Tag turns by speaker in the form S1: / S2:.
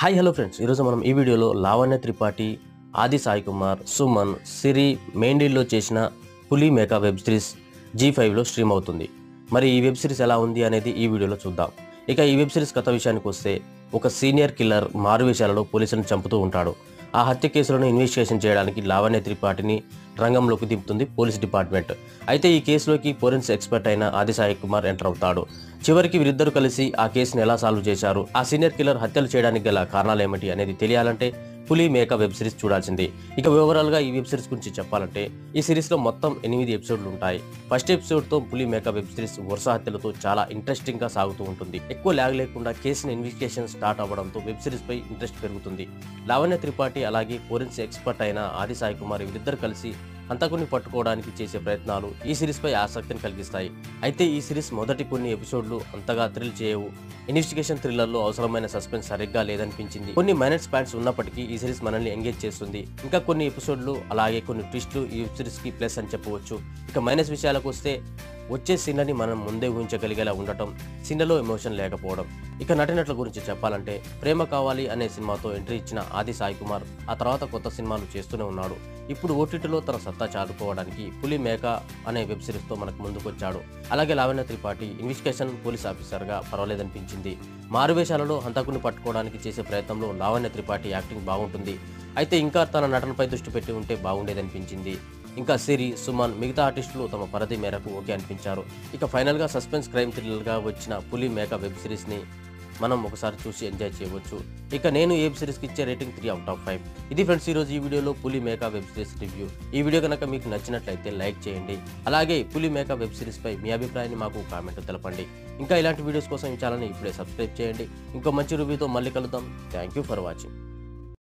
S1: hi hello friends ఈరోజు మనం ఈ వీడియోలో లావణ్య త్రిపాఠి ఆది సాయి కుమార్ సుమన్ సిరి మెయిన్ లీడ్లో చేసిన Puli Meka web series Zee ఫైవ్లో స్ట్రీమ్ అవుతుంది మరి ఈ వెబ్ సిరీస్ ఎలా ఉంది అనేది ఈ వీడియోలో చూద్దాం ఇక ఈ వెబ్ సిరీస్ కథ విషయానికి వస్తే ఒక సీనియర్ కిల్లర్ మారువేషాలలో పోలీసులను చంపుతూ ఉంటాడు ఆ హత్య కేసులను ఇన్వెస్టిగేషన్ చేయడానికి లావణ్య త్రిపాఠిని రంగంలోకి దింపుతుంది పోలీస్ డిపార్ట్మెంట్ అయితే ఈ కేసులోకి ఫోరెన్స్ ఎక్స్పర్ట్ అయిన ఆది సాయి కుమార్ ఎంటర్ అవుతాడు చివరికి వీరిద్దరు కలిసి ఆ కేసును ఎలా సాల్వ్ చేశారు ఆ సీనియర్ కిల్లర్ హత్యలు చేయడానికి గల కారణాలు ఏమిటి అనేది తెలియాలంటే పులి మేక వెబ్ సిరీస్ చూడాల్సింది ఇక ఓవరాల్ గా ఈ వెబ్ సిరీస్ గురించి చెప్పాలంటే ఈ సిరీస్ లో మొత్తం ఎనిమిది ఎపిసోడ్లు ఉంటాయి ఫస్ట్ ఎపిసోడ్ తో పులి మేక వెబ్ సిరీస్ వరుస హత్యలతో చాలా ఇంట్రెస్టింగ్ గా సాగుతూ ఉంటుంది ఎక్కువ ల్యాగ్ లేకుండా కేసుని ఇన్వెస్టిగేషన్ స్టార్ట్ అవ్వడంతో వెబ్ సిరీస్ పై ఇంట్రెస్ట్ పెరుగుతుంది లావణ్య త్రిపాఠి అలాగే ఫోరెన్స్ ఎక్స్పర్ట్ అయిన ఆది సాయి కుమార్ వీరిద్దరు కలిసి హంతకుని పట్టుకోవడానికి చేసే ప్రయత్నాలు ఈ సిరీస్ పై ఆసక్తిని కలిగిస్తాయి అయితే ఈ సిరీస్ మొదటి కొన్ని ఎపిసోడ్లు అంతగా థ్రిల్ చేయవు ఇన్వెస్టిగేషన్ థ్రిల్లర్లో అవసరమైన సస్పెన్స్ సరిగ్గా లేదనిపించింది కొన్ని మైనస్ పాయింట్స్ ఉన్నప్పటికీ ఈ సిరీస్ మనల్ని ఎంగేజ్ చేస్తుంది ఇంకా కొన్ని ఎపిసోడ్లు అలాగే కొన్ని ట్విస్టులు ఈ వెబ్ సిరీస్ కి ప్లస్ అని చెప్పవచ్చు ఇక మైనస్ విషయాలకు వస్తే వచ్చే సీన్లని మనం ముందే ఊహించగలిగేలా ఉండటం సీన్లలో ఎమోషన్ లేకపోవడం ఇక నటినట్ల గురించి చెప్పాలంటే ప్రేమ కావాలి అనే సినిమాతో ఎంట్రీ ఇచ్చిన ఆది సాయి కుమార్ ఆ తర్వాత కొత్త సినిమాలు చేస్తూనే ఉన్నాడు ఇప్పుడు ఓటీటీలో తన సత్తా చాటుకోవడానికి పులి మేక అనే వెబ్ సిరీస్తో మనకు ముందుకొచ్చాడు అలాగే లావణ్య త్రిపాఠి ఇన్వెస్టిగేషన్ పోలీస్ ఆఫీసర్గా పర్వాలేదనిపించింది మారువేషాలలో హంతకుని పట్టుకోవడానికి చేసే ప్రయత్నంలో లావణ్య త్రిపాఠి యాక్టింగ్ బాగుంటుంది అయితే ఇంకా తన నటనపై దృష్టి పెట్టి ఉంటే బాగుండేదనిపించింది ఇంకా సిరి సుమన్ మిగతా ఆర్టిస్టులు తమ పరిధి మేరకు ఓకే అనిపించారు ఇక ఫైనల్గా సస్పెన్స్ క్రైమ్ థ్రిల్లర్గా వచ్చిన పులి మేక వెబ్ సిరీస్ని మనం ఒకసారి చూసి ఎంజాయ్ చేయవచ్చు ఇక నేను ఈ వెబ్ సిరీస్కి ఇచ్చే rating three out of five ఇది ఫ్రెండ్స్ ఈరోజు ఈ వీడియోలో Puli Meka web series review ఈ వీడియో కనుక మీకు నచ్చినట్లయితే లైక్ చేయండి అలాగే పులి మేకా వెబ్ సిరీస్పై మీ అభిప్రాయాన్ని మాకు కామెంట్ తెలపండి ఇంకా ఇలాంటి వీడియోస్ కోసం ఈ ఛానల్ని ఇప్పుడే సబ్స్క్రైబ్ చేయండి ఇంకో మంచి రివ్యూతో మళ్ళీ కలుద్దాం థ్యాంక్ యూ ఫర్ వాచింగ్